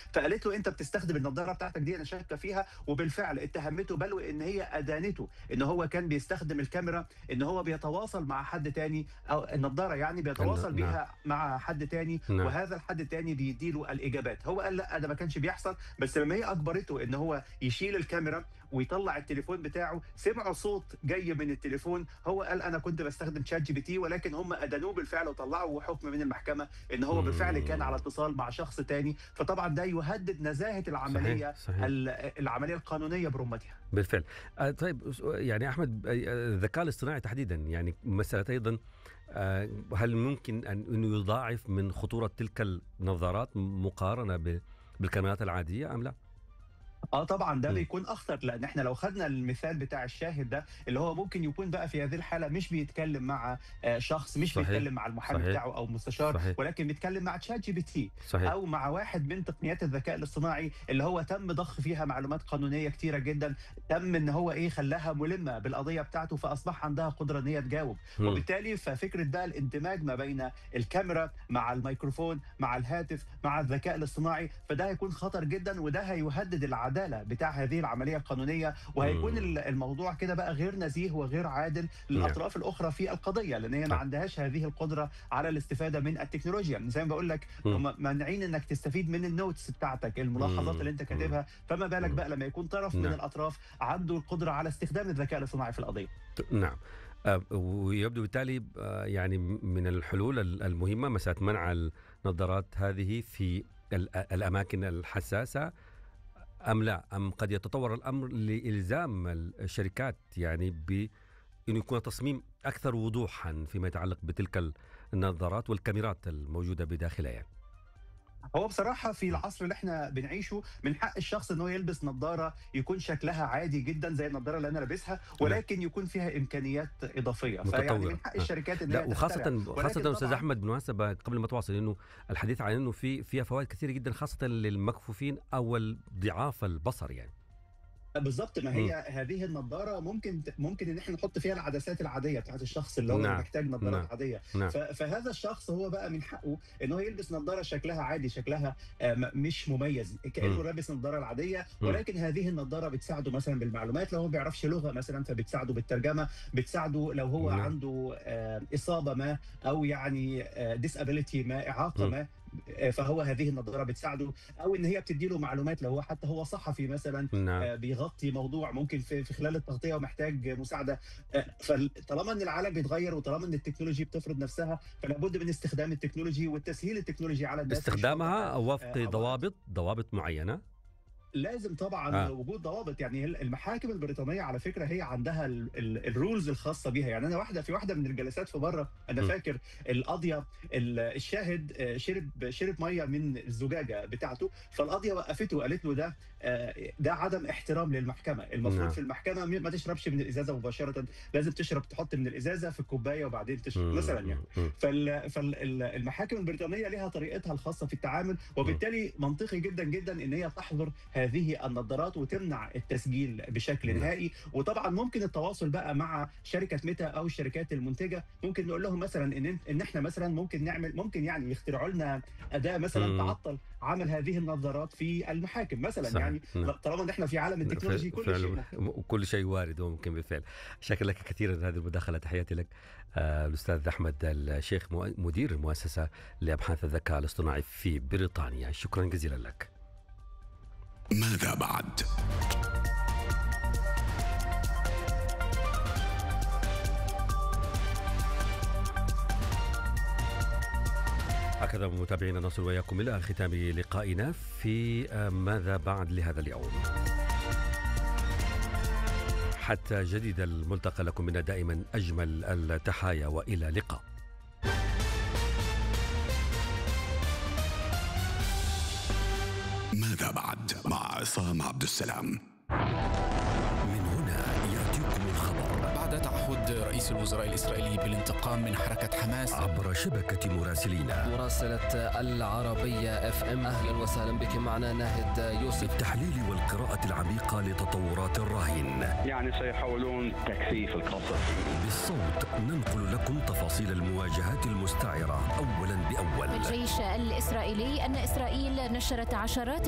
فقالت له انت بتستخدم النضاره بتاعتك دي انا شاكه فيها وبالفعل اتهمته بل وان هي ادانته ان هو كان بيستخدم الكاميرا ان هو بيتواصل مع حد تاني او النضاره يعني بيتواصل نعم. بيها مع حد تاني نعم. وهذا الحد التاني بيديله الاجابات هو قال لا ده ما كانش بيحصل بس لما هي اجبرته ان هو يشيل الكاميرا ويطلع التليفون بتاعه سمعوا صوت جاي من التليفون هو قال انا كنت بستخدم شات جي بي تي ولكن هم ادانوه بالفعل وطلعوا حكم من المحكمه ان هو بالفعل مم. كان على اتصال مع شخص تاني فطبعا ده يهدد نزاهه العمليه صحيح صحيح ال- العمليه القانونيه برمتها بالفعل آه، طيب أس- يعني احمد آه، الذكاء الاصطناعي تحديدا يعني مساله ايضا آه، هل ممكن ان انه يضاعف من خطوره تلك النظارات مقارنه ب- بالكاميرات العاديه ام لا؟ اه طبعا ده مم. بيكون اخطر لان احنا لو خدنا المثال بتاع الشاهد ده اللي هو ممكن يكون بقى في هذه الحاله مش بيتكلم مع آه، شخص مش صحيح. بيتكلم مع المحامي صحيح. بتاعه او مستشار صحيح. ولكن بيتكلم مع تشات جي بي تي صحيح او مع واحد من تقنيات الذكاء الاصطناعي اللي هو تم ضخ فيها معلومات قانونيه كتيره جدا تم ان هو ايه خلاها ملمه بالقضيه بتاعته فاصبح عندها قدره ان هي تجاوب مم. وبالتالي ففكره بقى الاندماج ما بين الكاميرا مع الميكروفون مع الهاتف مع الذكاء الاصطناعي فده هيكون خطر جدا وده هيهدد العداله بتاع هذه العمليه القانونيه وهيكون مم. ال- الموضوع كده بقى غير نزيه وغير عادل للاطراف الاخرى في القضيه لان هي ما نعم. عندهاش هذه القدره على الاستفاده من التكنولوجيا زي ما بقول لك مم. هم مانعين انك تستفيد من النوتس بتاعتك الملاحظات مم. اللي انت مم. كاتبها فما بالك مم. بقى لما يكون طرف من نعم. الاطراف عنده القدره على استخدام الذكاء الاصطناعي في القضيه نعم آه، ويبدو بالتالي آه، يعني من الحلول ال- المهمه مساله منع النظارات هذه في ال- الاماكن الحساسه ام لا ام قد يتطور الامر لالزام الشركات يعني ب انه يكون تصميم اكثر وضوحا فيما يتعلق بتلك النظارات والكاميرات الموجوده بداخلها يعني. هو بصراحة في العصر اللي احنا بنعيشه من حق الشخص ان هو يلبس نظارة يكون شكلها عادي جدا زي النظارة اللي انا لابسها ولكن يكون فيها امكانيات اضافية فيعني متطورة. من حق آه. الشركات ان لا هي وخاصة تخترع. ولكن خاصة استاذ طبعاً- احمد بالمناسبة قبل ما تواصل انه الحديث عن انه في فيها فوائد كثيرة جدا خاصة للمكفوفين او ضعاف البصر يعني. بالظبط ما هي هذه النظارة ممكن ممكن ان احنا نحط فيها العدسات العادية بتاعت الشخص اللي هو نعم. محتاج نظارات نعم. عادية نعم. ف- فهذا الشخص هو بقى من حقه ان هو يلبس نظاره شكلها عادي شكلها آه، م- مش مميز كانه مم. لابس نظاره العاديه مم. ولكن هذه النظاره بتساعده مثلا بالمعلومات لو هو ما بيعرفش لغه مثلا فبتساعده بالترجمه بتساعده لو هو نعم. عنده آه، اصابه ما او يعني ديسابيليتي ما اعاقه مم. ما آه، فهو هذه النظاره بتساعده او ان هي بتدي له معلومات لو هو حتى هو صحفي مثلا نعم. آه، بيغطي موضوع ممكن في في خلال التغطيه ومحتاج مساعده آه، فطالما ان العالم بيتغير وطالما ان التكنولوجي بتفرض نفسها فلا بد من استخدام التكنولوجي والتسهيل التكنولوجي على الناس مش استخدامها فقط- وفق آه، ضوابط ضوابط معينة. لازم طبعا آه. آه. وجود ضوابط يعني هي المحاكم البريطانيه على فكره هي عندها ال- ال- الرولز الخاصه بيها يعني انا واحده في واحده من الجلسات في بره انا م. فاكر القاضيه ال- الشاهد آه، شرب شرب ميه من الزجاجه بتاعته فالقاضيه وقفته وقالت له ده آه، ده عدم احترام للمحكمه المفروض نعم. في المحكمه م- ما تشربش من الازازه مباشره لازم تشرب تحط من الازازه في الكوبايه وبعدين تشرب مثلا يعني مم. فالمحاكم البريطانيه لها طريقتها الخاصه في التعامل وبالتالي منطقي جدا جدا ان هي تحظر هذه النظارات وتمنع التسجيل بشكل نعم. نهائي وطبعا ممكن التواصل بقى مع شركه ميتا او الشركات المنتجه ممكن نقول لهم مثلا ان ان احنا مثلا ممكن نعمل ممكن يعني يخترعوا لنا اداه مثلا مم. تعطل عمل هذه النظارات في المحاكم مثلا صحيح. يعني نعم. طالما ان احنا في عالم التكنولوجي كل شيء فعلا ممكن. كل شيء وارد وممكن بالفعل شكرا لك كثيرا هذه المداخله تحياتي لك آه، الاستاذ احمد الشيخ مو- مدير المؤسسه لابحاث الذكاء الاصطناعي في بريطانيا شكرا جزيلا لك ماذا بعد؟ هكذا متابعينا نصل وإياكم إلى ختام لقائنا في آه، ماذا بعد لهذا اليوم حتى جديد الملتقى لكم منا دائما أجمل التحايا وإلى اللقاء ماذا بعد؟ مع عصام عبد السلام من هنا يأتيكم الخبر بعد تعهد رئيس الوزراء الإسرائيلي بالانتقام من حركة حماس عبر شبكة مراسلينا مراسلة العربية اف ام اهلا وسهلا بك معنا ناهد يوسف بالتحليل والقراءة العميقة لتطورات الرهين يعني سيحاولون تكثيف القصف بالصوت ننقل لكم تفاصيل المواجهات المستعرة أولا بأول الجيش الإسرائيلي أن إسرائيل نشرت عشرات